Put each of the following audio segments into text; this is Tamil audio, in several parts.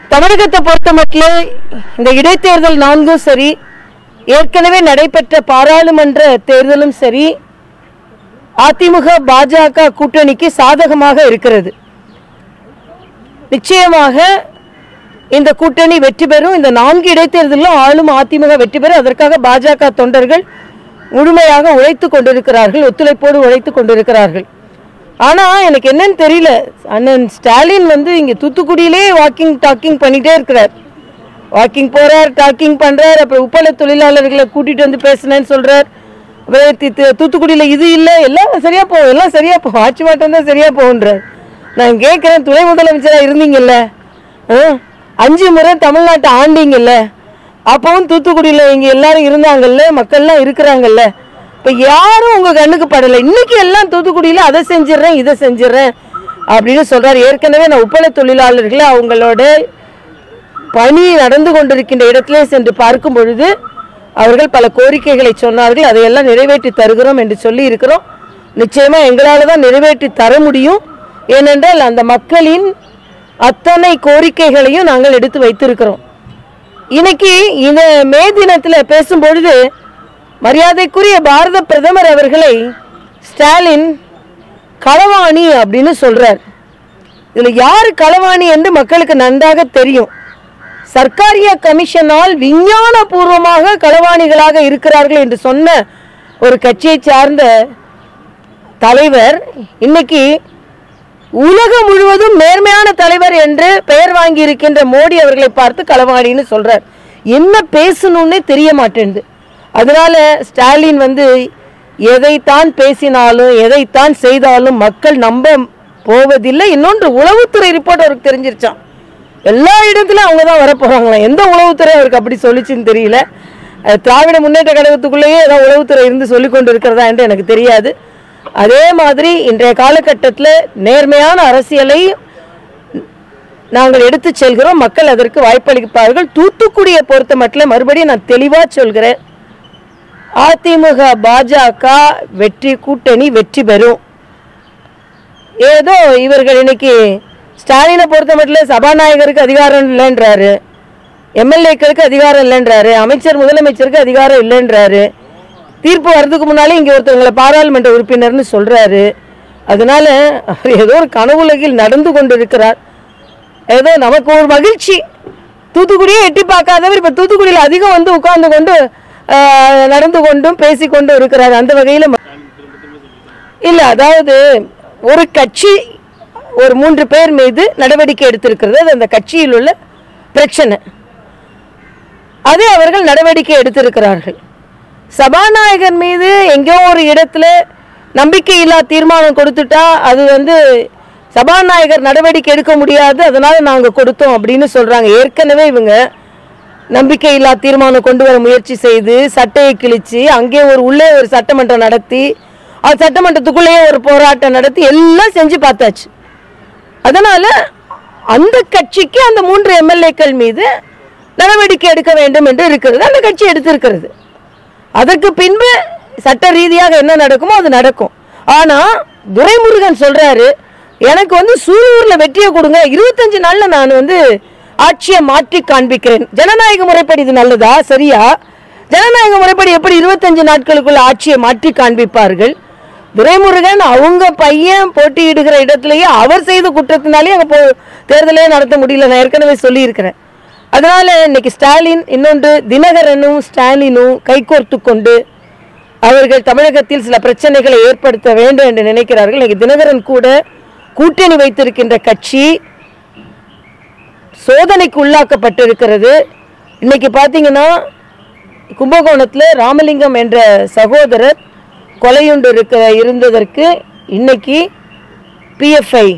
தமிழகத்தை பொறுத்த மட்டும் இந்த இடைத்தேர்தல் நான்கும் சரி ஏற்கனவே நடைபெற்ற பாராளுமன்ற தேர்தலும் சரி அதிமுக பாஜக கூட்டணிக்கு சாதகமாக இருக்கிறது நிச்சயமாக இந்த கூட்டணி வெற்றி பெறும் இந்த நான்கு இடைத்தேர்தலிலும் ஆளும் அதிமுக வெற்றி பெறும் அதற்காக பாஜக தொண்டர்கள் முழுமையாக உழைத்து கொண்டிருக்கிறார்கள் ஒத்துழைப்போடு உழைத்து கொண்டிருக்கிறார்கள் ஆனா எனக்கு என்னன்னு தெரியல அண்ணன் ஸ்டாலின் வந்து இங்க தூத்துக்குடியிலே வாக்கிங் டாக்கிங் பண்ணிட்டே இருக்கிறார் வாக்கிங் போறார் டாக்கிங் பண்றார் அப்புறம் உப்பள தொழிலாளர்களை கூட்டிட்டு வந்து பேசினேன்னு சொல்றார் அப்புறம் தி- தி- தூத்துக்குடியில இது இல்லை எல்லாம் சரியா போகும் எல்லாம் சரியா போகும் ஆட்சி மாற்றம் தான் சரியா போகுன்றார் நான் கேட்கிறேன் துணை முதலமைச்சரா இருந்தீங்கல்ல ஆ? அஞ்சு முறை தமிழ்நாட்டை ஆண்டீங்கல்ல அப்பவும் தூத்துக்குடியில இங்க எல்லாரும் இருந்தாங்கல்ல மக்கள்லாம் இருக்கிறாங்கல்ல இப்ப யாரும் உங்க கண்ணுக்கு படலை இன்னைக்கு எல்லாம் தூத்துக்குடியில அதை செஞ்சிடுறேன் இதை செஞ்சிடுறேன் அப்படின்னு சொல்றாரு ஏற்கனவே நான் உப்பள தொழிலாளர்களை அவங்களோட பணி நடந்து கொண்டிருக்கின்ற இடத்திலே சென்று பார்க்கும் பொழுது அவர்கள் பல கோரிக்கைகளை சொன்னார்கள் அதையெல்லாம் நிறைவேற்றி தருகிறோம் என்று சொல்லி இருக்கிறோம் நிச்சயமா எங்களால தான் நிறைவேற்றி தர முடியும் ஏனென்றால் அந்த மக்களின் அத்தனை கோரிக்கைகளையும் நாங்கள் எடுத்து வைத்திருக்கிறோம் இன்னைக்கு இந்த மே தினத்துல பேசும்பொழுது மரியாதைக்குரிய பாரத பிரதமர் அவர்களை ஸ்டாலின் களவாணி அப்படின்னு சொல்றார் இதுல யாரு களவாணி என்று மக்களுக்கு நன்றாக தெரியும் சர்க்காரிய கமிஷனால் விஞ்ஞான பூர்வமாக களவாணிகளாக இருக்கிறார்கள் என்று சொன்ன ஒரு கட்சியை சார்ந்த தலைவர் இன்னைக்கு உலகம் முழுவதும் நேர்மையான தலைவர் என்று பெயர் வாங்கி இருக்கின்ற மோடி அவர்களை பார்த்து களவாணின்னு சொல்றார் என்ன பேசணும்னே தெரிய மாட்டேங்குது அதனால ஸ்டாலின் வந்து எதைத்தான் பேசினாலும் எதைத்தான் செய்தாலும் மக்கள் நம்ப போவதில்லை இன்னொன்று உளவுத்துறை ரிப்போர்ட் அவருக்கு தெரிஞ்சிருச்சான் எல்லா இடத்துலயும் அவங்க தான் வரப்போறாங்களாம் எந்த உளவுத்துறை அவருக்கு அப்படி சொல்லிச்சுன்னு தெரியல அது திராவிட முன்னேற்ற கழகத்துக்குள்ளேயே ஏதாவது உளவுத்துறை இருந்து சொல்லி கொண்டு இருக்கிறதா என்று எனக்கு தெரியாது அதே மாதிரி இன்றைய காலகட்டத்தில் நேர்மையான அரசியலை நாங்கள் எடுத்து செல்கிறோம் மக்கள் அதற்கு வாய்ப்பளிப்பார்கள் தூத்துக்குடியை பொறுத்த மட்டும் மறுபடியும் நான் தெளிவாக சொல்கிறேன் அதிமுக பாஜக வெற்றி கூட்டணி வெற்றி பெறும் ஏதோ இவர்கள் இன்னைக்கு ஸ்டாலினை பொறுத்த மட்டும் சபாநாயகருக்கு அதிகாரம் இல்லைன்றாரு எம்எல்ஏக்களுக்கு அதிகாரம் இல்லைன்றாரு அமைச்சர் முதலமைச்சருக்கு அதிகாரம் இல்லைன்றாரு தீர்ப்பு வர்றதுக்கு முன்னாலே இங்கே ஒருத்தவங்களை பாராளுமன்ற உறுப்பினர்னு சொல்றாரு அதனால அவர் ஏதோ ஒரு கனவுலகில் நடந்து கொண்டிருக்கிறார் ஏதோ நமக்கு ஒரு மகிழ்ச்சி தூத்துக்குடியே எட்டி பார்க்காதவர் இப்போ தூத்துக்குடியில் அதிகம் வந்து உட்கார்ந்து கொண்டு ஆஹ், நடந்து கொண்டும் பேசிக்கொண்டும் இருக்கிறார் அந்த வகையில் இல்ல அதாவது ஒரு கட்சி ஒரு மூன்று பேர் மீது நடவடிக்கை எடுத்திருக்கிறது அது அந்த கட்சியில் உள்ள பிரச்சனை அதை அவர்கள் நடவடிக்கை எடுத்திருக்கிறார்கள் சபாநாயகர் மீது எங்கேயோ ஒரு இடத்துல நம்பிக்கையில்லா தீர்மானம் கொடுத்துட்டா அது வந்து சபாநாயகர் நடவடிக்கை எடுக்க முடியாது அதனால நாங்கள் கொடுத்தோம் அப்படின்னு சொல்றாங்க ஏற்கனவே இவங்க நம்பிக்கையில்லா தீர்மானம் கொண்டு வர முயற்சி செய்து சட்டையை கிழிச்சு அங்கே ஒரு உள்ளே ஒரு சட்டமன்றம் நடத்தி அது சட்டமன்றத்துக்குள்ளேயே ஒரு போராட்டம் நடத்தி எல்லாம் செஞ்சு பார்த்தாச்சு அதனால அந்த கட்சிக்கு அந்த மூன்று எம்எல்ஏக்கள் மீது நடவடிக்கை எடுக்க வேண்டும் என்று இருக்கிறது அந்த கட்சி எடுத்திருக்கிறது அதற்கு பின்பு சட்ட ரீதியாக என்ன நடக்குமோ அது நடக்கும் ஆனா துரைமுருகன் சொல்றாரு எனக்கு வந்து சூலூர்ல வெற்றியை கொடுங்க இருபத்தஞ்சு நாள்ல நான் வந்து ஆட்சியை மாற்றி காண்பிக்கிறேன் ஜனநாயக முறைப்படி இது நல்லதா சரியா ஜனநாயக முறைப்படி எப்படி இருபத்தஞ்சு நாட்களுக்குள்ள ஆட்சியை மாற்றி காண்பிப்பார்கள் துரைமுருகன் அவங்க பையன் போட்டியிடுகிற இடத்துலயே அவர் செய்த குற்றத்தினாலே அங்க போ தேர்தலே நடத்த முடியல நான் ஏற்கனவே சொல்லியிருக்கிறேன் அதனால இன்னைக்கு ஸ்டாலின் இன்னொன்று தினகரனும் ஸ்டாலினும் கைகோர்த்து கொண்டு அவர்கள் தமிழகத்தில் சில பிரச்சனைகளை ஏற்படுத்த வேண்டும் என்று நினைக்கிறார்கள் இன்னைக்கு தினகரன் கூட கூட்டணி வைத்திருக்கின்ற கட்சி சோதனைக்கு உள்ளாக்கப்பட்டிருக்கிறது இன்னைக்கு பார்த்தீங்கன்னா கும்பகோணத்தில் ராமலிங்கம் என்ற சகோதரர் கொலையுண்டு இருக்க இருந்ததற்கு இன்னைக்கு பிஎஃப்ஐ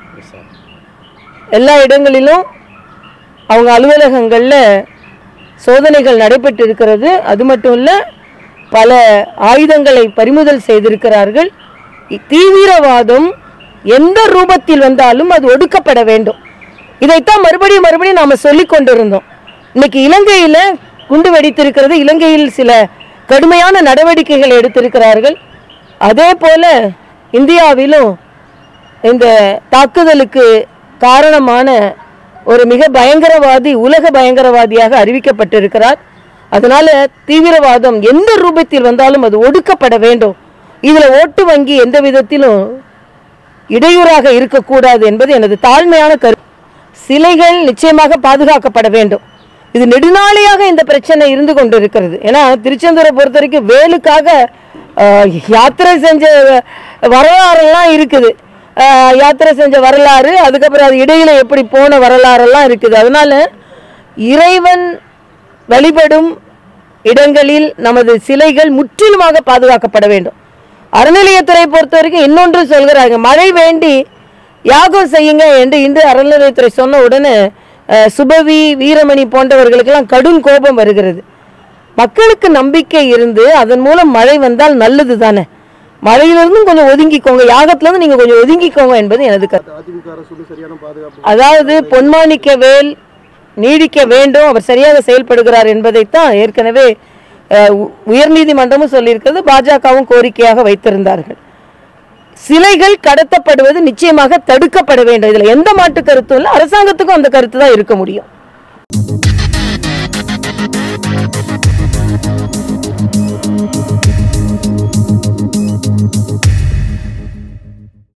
எல்லா இடங்களிலும் அவங்க அலுவலகங்களில் சோதனைகள் நடைபெற்று இருக்கிறது அது மட்டும் இல்லை பல ஆயுதங்களை பறிமுதல் செய்திருக்கிறார்கள் இ- தீவிரவாதம் எந்த ரூபத்தில் வந்தாலும் அது ஒடுக்கப்பட வேண்டும் இதைத்தான் மறுபடியும் மறுபடியும் நாம் சொல்லிக் கொண்டிருந்தோம் இன்னைக்கு இலங்கையில் குண்டு வெடித்திருக்கிறது இலங்கையில் சில கடுமையான நடவடிக்கைகள் எடுத்திருக்கிறார்கள் அதே போல இந்தியாவிலும் இந்த தாக்குதலுக்கு காரணமான ஒரு மிக பயங்கரவாதி உலக பயங்கரவாதியாக அறிவிக்கப்பட்டிருக்கிறார் அதனால தீவிரவாதம் எந்த ரூபத்தில் வந்தாலும் அது ஒடுக்கப்பட வேண்டும் இதுல ஓட்டு வங்கி எந்த விதத்திலும் இடையூறாக இருக்கக்கூடாது என்பது எனது தாழ்மையான கரு சிலைகள் நிச்சயமாக பாதுகாக்கப்பட வேண்டும் இது நெடுநாளையாக இந்த பிரச்சனை இருந்து கொண்டிருக்கிறது ஏன்னா திருச்செந்தூரை பொறுத்த வரைக்கும் வேலுக்காக ஆஹ், யாத்திரை செஞ்ச வரலாறெல்லாம் இருக்குது ஆஹ், யாத்திரை செஞ்ச வரலாறு அதுக்கப்புறம் அது இடையில எப்படி போன வரலாறெல்லாம் இருக்குது அதனால இறைவன் வழிபடும் இடங்களில் நமது சிலைகள் முற்றிலுமாக பாதுகாக்கப்பட வேண்டும் அறநிலையத்துறை பொறுத்த வரைக்கும் இன்னொன்று சொல்கிறாங்க மழை வேண்டி யாகம் செய்யுங்க என்று இன்று அறநிலையத்துறை சொன்ன உடனே அஹ், சுபவி வீரமணி போன்றவர்களுக்கெல்லாம் கடும் கோபம் வருகிறது மக்களுக்கு நம்பிக்கை இருந்து அதன் மூலம் மழை வந்தால் நல்லது தானே மழையிலிருந்தும் கொஞ்சம் ஒதுங்கிக்கோங்க யாகத்திலிருந்து நீங்க கொஞ்சம் ஒதுங்கிக்கோங்க என்பது எனது கருத்து அதிமுக அரசு சரியான பாதுகாப்பு அதாவது பொன்மாணிக்க வேல் நீடிக்க வேண்டும் அவர் சரியாக செயல்படுகிறார் என்பதைத்தான் ஏற்கனவே அஹ், உ- உயர்நீதிமன்றமும் சொல்லியிருக்கிறது பாஜகவும் கோரிக்கையாக வைத்திருந்தார்கள் சிலைகள் கடத்தப்படுவது நிச்சயமாக தடுக்கப்பட வேண்டும் இதுல எந்த மாட்டு கருத்தும் இல்லை அரசாங்கத்துக்கும் அந்த கருத்து தான் இருக்க முடியும்